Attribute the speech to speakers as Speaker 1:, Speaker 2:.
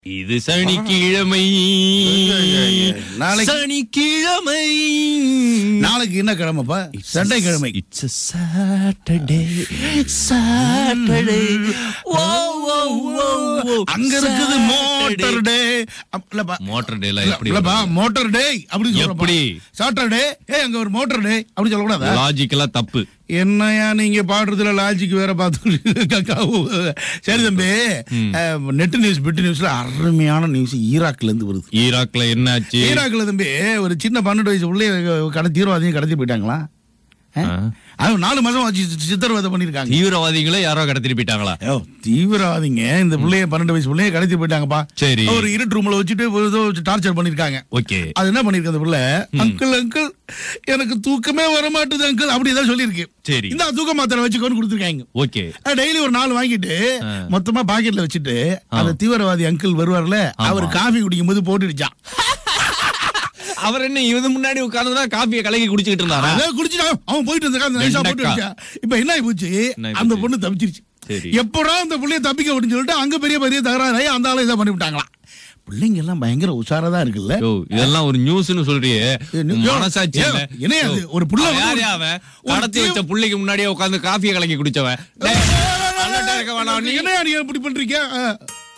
Speaker 1: இது சனிக்கிழமை
Speaker 2: நாளைக்கு-
Speaker 1: சனிக்கிழமை
Speaker 2: நாளைக்கு என்ன கிழமைப்பா சண்டை கிழமை
Speaker 1: இட்ஸ் சாட்டர்டே சாட்டர்டே ஓ ஓ ஓ ஓ
Speaker 2: அங்க இருக்குது மோட்டார் டே இல்லப்பா
Speaker 1: மோட்டார் டேல
Speaker 2: இல்ல,
Speaker 1: எப்படி
Speaker 2: இல்லப்பா மோட்டார் டே அப்படி
Speaker 1: எப்படி?
Speaker 2: சாட்டர்டே ஏ அங்க ஒரு மோட்டார் டே அப்படி சொல்லக்கூடாதா
Speaker 1: லாஜிக்கலா தப்பு
Speaker 2: என்னையா நீங்க பாடுறதுல லாஜிக் வேற பார்த்து சரி தம்பி நெட் நியூஸ் பிட் நியூஸ்ல அருமையான நியூஸ் ஈராக்ல இருந்து வருது
Speaker 1: ஈராக்ல என்னாச்சு
Speaker 2: ஈராக்ல தம்பி ஒரு சின்ன பன்னெண்டு வயசு உள்ளே கடை தீவிரவாதியும் கடத்தி போயிட்டாங்களா ஆ? அது நாலு மாசம் வச்சு சித்திரவதை பண்ணிருக்காங்க
Speaker 1: தீவிரவாதிகளை யாரோ கடத்திட்டு போயிட்டாங்களா
Speaker 2: ஐயோ, தீவிரவாதிங்க இந்த பிள்ளைய பன்னெண்டு வயசு பிள்ளைய கடத்தி போயிட்டாங்கப்பா
Speaker 1: சரி.
Speaker 2: ஒரு இருட்டு ரூம்ல வச்சுட்டு ஏதோ டார்ச்சர் பண்ணிருக்காங்க
Speaker 1: ஓகே
Speaker 2: அது என்ன பண்ணிருக்கு அந்த பிள்ளை அங்கிள் அங்கிள் எனக்கு தூக்கமே வர மாட்டுது அங்கிள் அப்படி ஏதாவது சொல்லியிருக்கு
Speaker 1: சரி.
Speaker 2: இந்த தூக்க மாத்திரை வச்சுக்கோன்னு கொடுத்துருக்காங்க
Speaker 1: ஓகே
Speaker 2: டெய்லி ஒரு நாள் வாங்கிட்டு மொத்தமா பாக்கெட்ல வச்சுட்டு அந்த தீவிரவாதி அங்கிள் வருவார்ல அவர் காஃபி குடிக்கும் போது போட்டுடுச்சான்
Speaker 1: அவர் என்ன இது முன்னாடி உட்கார்ந்துதான் காபியை கலக்கி குடிச்சிட்டு இருந்தாரா
Speaker 2: அதான் குடிச்சிட்டு அவன் போயிட்டு இருந்தான் நைஸா போட்டு
Speaker 1: வெண்டைக்கா.
Speaker 2: வச்சான் இப்ப என்ன ஆகி போச்சு
Speaker 1: என்ன ஆகி
Speaker 2: அந்த
Speaker 1: போச்சு?
Speaker 2: பொண்ணு தப்பிச்சிருச்சு
Speaker 1: சரி.
Speaker 2: எப்படா அந்த புள்ளைய தப்பிக்க அப்படின்னு சொல்லிட்டு அங்க பெரிய பெரிய தகராறு அந்த ஆளை இதை பண்ணி விட்டாங்களாம் பிள்ளைங்க எல்லாம் பயங்கர உஷாரா தான் இருக்குல்ல
Speaker 1: யோ, இதெல்லாம் ஒரு நியூஸ்னு சொல்றியே
Speaker 2: ஏ, நியூ- யோ,
Speaker 1: மனசாட்சி
Speaker 2: ஏ,
Speaker 1: இல்ல?
Speaker 2: என்னையா
Speaker 1: யோ,
Speaker 2: அது? ஒரு புள்ள
Speaker 1: அவன்
Speaker 2: வந்து
Speaker 1: யாரு
Speaker 2: ஒரு-
Speaker 1: அவன்?
Speaker 2: ஒரு
Speaker 1: கடத்தி
Speaker 2: தீவு-
Speaker 1: வச்ச புள்ளைக்கு முன்னாடியே உட்கார்ந்து காஃபியை கலக்கி குடிச்சவன் டேய், அண்ணன்ட்ட இருக்க வேணாம் நீ
Speaker 2: என்ன நீங்க இப்படி பண்றீங்க ஆ.